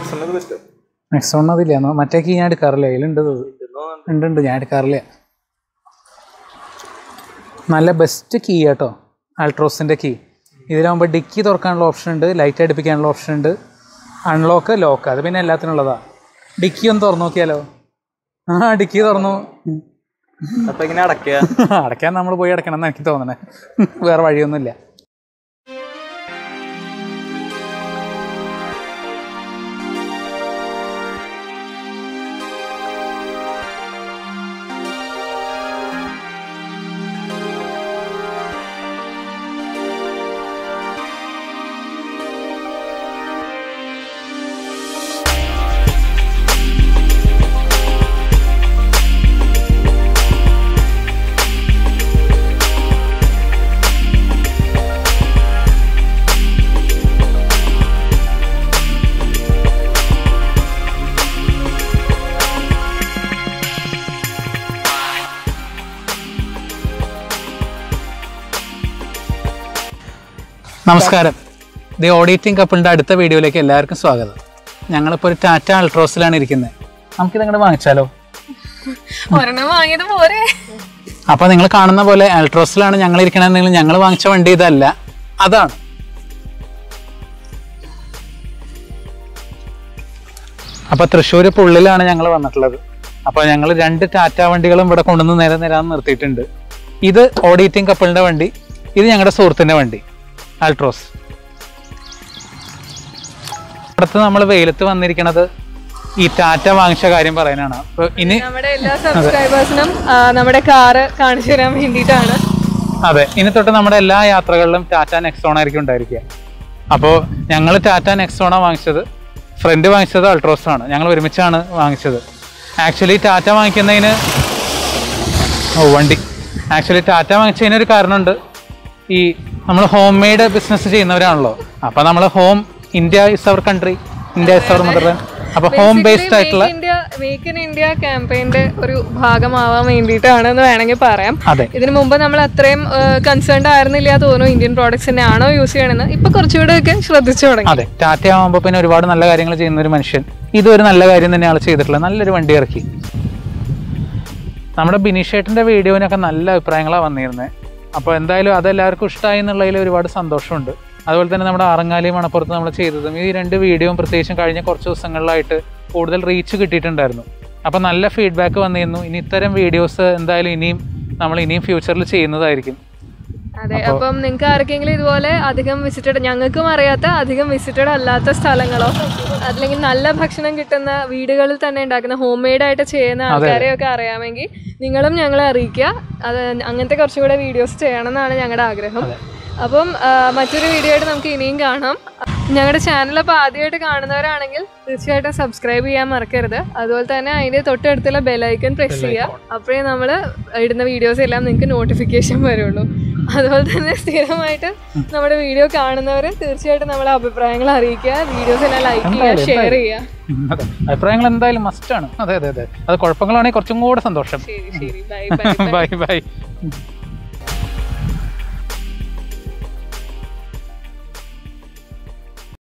നെക്സോണിന് best next one അതില്ല എന്നാ മറ്റേ കീ ഞാൻ എടുക്കാറില്ല അതിലുണ്ട് ഇത്. ഉണ്ട് ഉണ്ട് ഞാൻ എടുക്കാറില്ല നല്ല ബെസ്റ്റ് കീ കേട്ടോ അൾട്രോസിൻ്റെ കീ ഇതിലാകുമ്പോൾ ഡിക്കി തുറക്കാനുള്ള ഓപ്ഷൻ ഉണ്ട് ലൈറ്റ് അടുപ്പിക്കാനുള്ള ഓപ്ഷൻ ഉണ്ട് അൺലോക്ക് ലോക്ക് അത് പിന്നെ എല്ലാത്തിനും ഉള്ളതാ ഡിക്കി ഒന്ന് തുറന്നു നോക്കിയാലോ ആ ഡിക്കി തുറന്നു അപ്പൊ ഇങ്ങനെ അടക്കുക അടയ്ക്കാൻ നമ്മൾ പോയി അടയ്ക്കണം എന്ന് എനിക്ക് തോന്നണേ വേറെ വഴിയൊന്നുമില്ല നമസ്കാരം ദി ഓഡിറ്റിംഗ് കപ്പിളിൻ്റെ അടുത്ത വീഡിയോയിലേക്ക് എല്ലാവർക്കും സ്വാഗതം ഞങ്ങളിപ്പോൾ ഒരു ടാറ്റ അൾട്രോസിലാണ് ഇരിക്കുന്നത് നമുക്കിത് അങ്ങോട്ട് വാങ്ങിച്ചാലോ ഒരെണ്ണം വാങ്ങിയത് പോരെ അപ്പോൾ നിങ്ങൾ കാണുന്ന പോലെ അൾട്രോസിലാണ് ഞങ്ങൾ ഇരിക്കണമെന്നെങ്കിൽ ഞങ്ങൾ വാങ്ങിച്ച വണ്ടി ഇതല്ല അതാണ് അപ്പോൾ തൃശ്ശൂർ പുള്ളിലാണ് ഞങ്ങൾ വന്നിട്ടുള്ളത് അപ്പോൾ ഞങ്ങൾ രണ്ട് ടാറ്റ വണ്ടികളും ഇവിടെ കൊണ്ടുവന്ന് നേരെ നേരാൻ നിർത്തിയിട്ടുണ്ട് ഇത് ഓഡിറ്റിംഗ് കപ്പിളിൻ്റെ വണ്ടി ഇത് ഞങ്ങളുടെ സുഹൃത്തിൻ്റെ വണ്ടി അൾട്രോസ് അടുത്ത് നമ്മൾ വെയിലത്ത് വന്നിരിക്കണത് ഈ ടാറ്റ വാങ്ങിച്ച കാര്യം പറയാനാണ് അപ്പോൾ ഇനി നമ്മുടെ എല്ലാ സബ്സ്ക്രൈബേഴ്സിനും നമ്മുടെ കാറ് കാണിച്ചു തരാൻ വേണ്ടിയിട്ടാണ് അതെ ഇനി തൊട്ട് നമ്മുടെ എല്ലാ യാത്രകളിലും ടാറ്റ നെക്സോൺ ആയിരിക്കും ഉണ്ടായിരിക്കുക അപ്പോൾ ഞങ്ങൾ ടാറ്റ നെക്സോണ വാങ്ങിച്ചത് ഫ്രണ്ട് വാങ്ങിച്ചത് അൾട്രോസ് ആണ് ഞങ്ങൾ ഒരുമിച്ചാണ് വാങ്ങിച്ചത് ആക്ച്വലി ടാറ്റ വാങ്ങിക്കുന്നതിന് ഓ വണ്ടി ആക്ച്വലി ടാറ്റ വാങ്ങിച്ചതിന് ഒരു കാരണമുണ്ട് ഈ നമ്മൾ ഹോം മെയ്ഡ് ബിസിനസ് ചെയ്യുന്നവരാണല്ലോ അപ്പോൾ നമ്മൾ home India is our country India is our mother അപ്പോൾ ഹോം ബേസ്ഡ് ആയിട്ടുള്ള ഇന്ത്യ മേക്ക് ഇൻ ഇന്ത്യ ക്യാമ്പയിന്റെ ഒരു ഭാഗമാവാൻ വേണ്ടിയിട്ടാണ് എന്ന് വേണമെങ്കിൽ പറയാം അതെ ഇതിനു മുമ്പ് നമ്മൾ അത്രയും കൺസേൺഡ് ആയിരുന്നില്ല തോന്നുന്നു ഇന്ത്യൻ പ്രോഡക്ട്സ് തന്നെ ആണോ യൂസ് ചെയ്യണമെന്ന് ഇപ്പൊ കുറച്ചുകൂടെ ഒക്കെ ശ്രദ്ധിച്ചു തുടങ്ങി അതെ ടാറ്റ ആകുമ്പോൾ പിന്നെ ഒരുപാട് നല്ല കാര്യങ്ങൾ ചെയ്യുന്ന ഒരു മനുഷ്യൻ ഇതും ഒരു നല്ല കാര്യം തന്നെയാണ് ചെയ്തിട്ടുള്ളത് നല്ലൊരു വണ്ടി ഇറക്കി നമ്മുടെ ബിനീഷേട്ടിൻ്റെ വീഡിയോനൊക്കെ നല്ല അഭിപ്രായങ്ങളാണ് വന്നിരുന്നത് അപ്പോൾ എന്തായാലും അതെല്ലാവർക്കും ഇഷ്ടമായി എന്നുള്ളതിൽ ഒരുപാട് സന്തോഷമുണ്ട് അതുപോലെ തന്നെ നമ്മുടെ ആറങ്ങാലി മണപ്പുറത്ത് നമ്മൾ ചെയ്തതും ഈ രണ്ട് വീഡിയോയും പ്രത്യേകിച്ചും കഴിഞ്ഞ കുറച്ച് ദിവസങ്ങളിലായിട്ട് കൂടുതൽ റീച്ച് കിട്ടിയിട്ടുണ്ടായിരുന്നു അപ്പോൾ നല്ല ഫീഡ്ബാക്ക് വന്നിരുന്നു ഇനി ഇത്തരം വീഡിയോസ് എന്തായാലും ഇനിയും നമ്മൾ ഇനിയും ഫ്യൂച്ചറിൽ ചെയ്യുന്നതായിരിക്കും അതെ അപ്പം നിങ്ങൾക്ക് ആർക്കെങ്കിലും ഇതുപോലെ അധികം വിസിറ്റഡ് ഞങ്ങൾക്കും അറിയാത്ത അധികം വിസിറ്റഡ് അല്ലാത്ത സ്ഥലങ്ങളോ അല്ലെങ്കിൽ നല്ല ഭക്ഷണം കിട്ടുന്ന വീടുകളിൽ തന്നെ ഉണ്ടാക്കുന്ന ഹോം മെയ്ഡ് ആയിട്ട് ചെയ്യുന്ന ആൾക്കാരെയൊക്കെ അറിയാമെങ്കിൽ നിങ്ങളും ഞങ്ങളെ അറിയിക്കുക അത് അങ്ങനത്തെ കുറച്ചുകൂടെ വീഡിയോസ് ചെയ്യണം എന്നാണ് ഞങ്ങളുടെ ആഗ്രഹം അപ്പം ആ, മറ്റൊരു വീഡിയോ ആയിട്ട് നമുക്ക് ഇനിയും കാണാം ഞങ്ങളുടെ ചാനൽ അപ്പോൾ ആദ്യമായിട്ട് കാണുന്നവരാണെങ്കിൽ തീർച്ചയായിട്ടും സബ്സ്ക്രൈബ് ചെയ്യാൻ മറക്കരുത് അതുപോലെ തന്നെ അതിൻ്റെ തൊട്ടടുത്തുള്ള ബെലൈക്കൺ പ്രസ് ചെയ്യുക അപ്പോഴേ നമ്മൾ ഇടുന്ന വീഡിയോസ് എല്ലാം നിങ്ങൾക്ക് നോട്ടിഫിക്കേഷൻ വരുള്ളൂ അതുപോലെ തന്നെ സ്ഥിരമായിട്ട് നമ്മുടെ വീഡിയോ കാണുന്നവർ തീർച്ചയായിട്ടും നമ്മളെ അഭിപ്രായങ്ങൾ അറിയിക്കുക വീഡിയോസ് എല്ലാം ലൈക്ക് ചെയ്യുക ഷെയർ ചെയ്യുക ഉം, അതെ അഭിപ്രായങ്ങൾ എന്തായാലും മസ്റ്റാണ് അതെ അതെ അതെ അത് കുഴപ്പങ്ങളാണെങ്കിൽ കുറച്ചും കൂടെ സന്തോഷം ശരി ശരി ബൈ ബൈ ബൈ ബൈ